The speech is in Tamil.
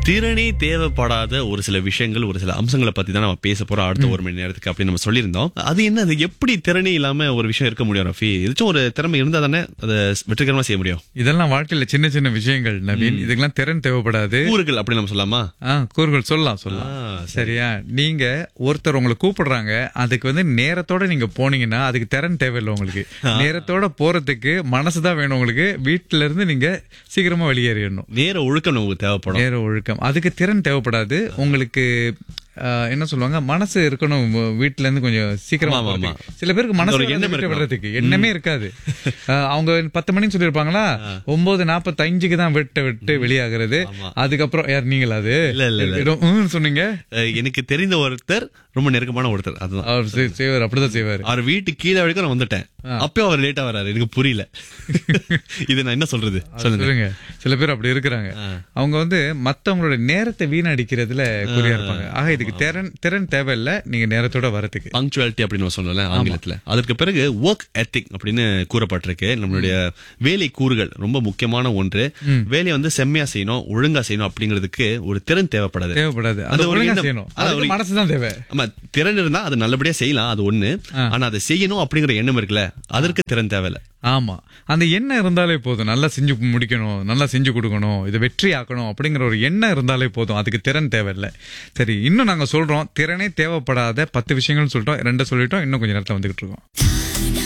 திறனே தேவைப்படாத ஒரு சில விஷயங்கள் ஒரு சில அம்சங்களை பத்தி தான் நம்ம பேச போறோம் அடுத்த ஒரு மணி நேரத்துக்கு அப்படின்னு நம்ம சொல்லியிருந்தோம் அது என்ன அது எப்படி திறனே இல்லாம ஒரு விஷயம் இருக்க முடியும் ரஃபி ஏதாச்சும் ஒரு திறமை இருந்தா தானே அதை வெற்றிகரமா செய்ய முடியும் இதெல்லாம் வாழ்க்கையில சின்ன சின்ன விஷயங்கள் நவீன் இதுக்கெல்லாம் திறன் தேவைப்படாது ஊர்கள் அப்படி நம்ம சொல்லலாமா ஆ கூறுகள் சொல்லலாம் சொல்லலாம் ஆ, சரியா நீங்க ஒருத்தர் உங்களை கூப்பிடுறாங்க அதுக்கு வந்து நேரத்தோட நீங்க போனீங்கன்னா அதுக்கு திறன் தேவையில்லை உங்களுக்கு நேரத்தோட போறதுக்கு மனசுதான் வேணும் உங்களுக்கு வீட்டுல இருந்து நீங்க சீக்கிரமா வெளியேறிடணும் நேர ஒழுக்கம் நமக்கு தேவைப்படும் நேர ஒழுக்கம் அதுக்கு திறன் தேவைப்படாது உங்களுக்கு ஆ, என்ன சொல்லுவாங்க மனசு இருக்கணும் உ- வீட்டுல இருந்து கொஞ்சம் சீக்கிரமா ஆமா, ஆமா. போறதுக்கு. சில பேருக்கு மனசு ஒரு வராது எண்ணம் வீட்டை இருக்கணும். விடுறதுக்கு எண்ணமே இருக்காது ஆ, அவங்க பத்து மணின்னு சொல்லியிருப்பாங்களா ஒன்பது நாற்பத்தஞ்சுக்கு தான் விட்டு விட்டு வெளியாகிறது அதுக்கப்புறம் யார் நீங்களா அது இல்ல, இல்ல, இல்ல. ஏதோ, ம் சொன்னீங்க அஹ், எனக்கு தெரிந்த ஒருத்தர் ரொம்ப நெருக்கமான ஒருத்தர் அதுதான் அவர் செய்- செய்வார் அப்படிதான் செய்வார் அவர் வீட்டு கீழே வரைக்கும் நான் வந்துட்டேன் அப்பயும் அவர் லேட்டா வராரு எனக்கு புரியல இது நான் என்ன சொல்றது சொல்லுங்க சொல்லுங்க சில பேர் அப்படி இருக்கிறாங்க அவங்க வந்து மத்தவங்களோட நேரத்தை வீணடிக்கிறதுல குறியா இருப்பாங்க ஆக இதுக்கு திறன் திறன் தேவையில்ல நீங்க நேரத்தோட வரதுக்கு பங்க்சுவாலிட்டி அப்படின்னு நம்ம சொல்லல ஆங்கிலத்துல அதற்கு பிறகு ஒர்க் எத்திக் அப்படின்னு கூறப்பட்டிருக்கு நம்மளுடைய வேலை கூறுகள் ரொம்ப முக்கியமான ஒன்று வேலையை வந்து செம்மையா செய்யணும் ஒழுங்கா செய்யணும் அப்படிங்கிறதுக்கு ஒரு திறன் தேவைப்படாது தேவைப்படாது அது அது ஒரு ஒழுங்கா எண்ணம். செய்யணும் அது அதுக்கு ஒரு- மனசுதான் தேவை ஆமா திறன் இருந்தா அது நல்லபடியா செய்யலாம் அது ஒண்ணு ஆனா அதை செய்யணும் அப்படிங்கிற எண்ணம் இருக்குல்ல அதற்கு திறன் தேவையில்ல ஆமா அந்த எண்ணம் இருந்தாலே போதும் நல்லா செஞ்சு முடிக்கணும் நல்லா செஞ்சு கொடுக்கணும் இதை வெற்றி ஆக்கணும் அப்படிங்கிற ஒரு எண்ணம் இருந்தாலே போதும் அதுக்கு திறன் தேவையில்லை சரி இன்னும் நாங்க சொல்றோம் திறனே தேவைப்படாத பத்து விஷயங்கள் சொல்லிட்டோம் ரெண்டு சொல்லிட்டோம் இன்னும் கொஞ்சம் நேரத்துல வந்துகிட்டு இருக்கோம்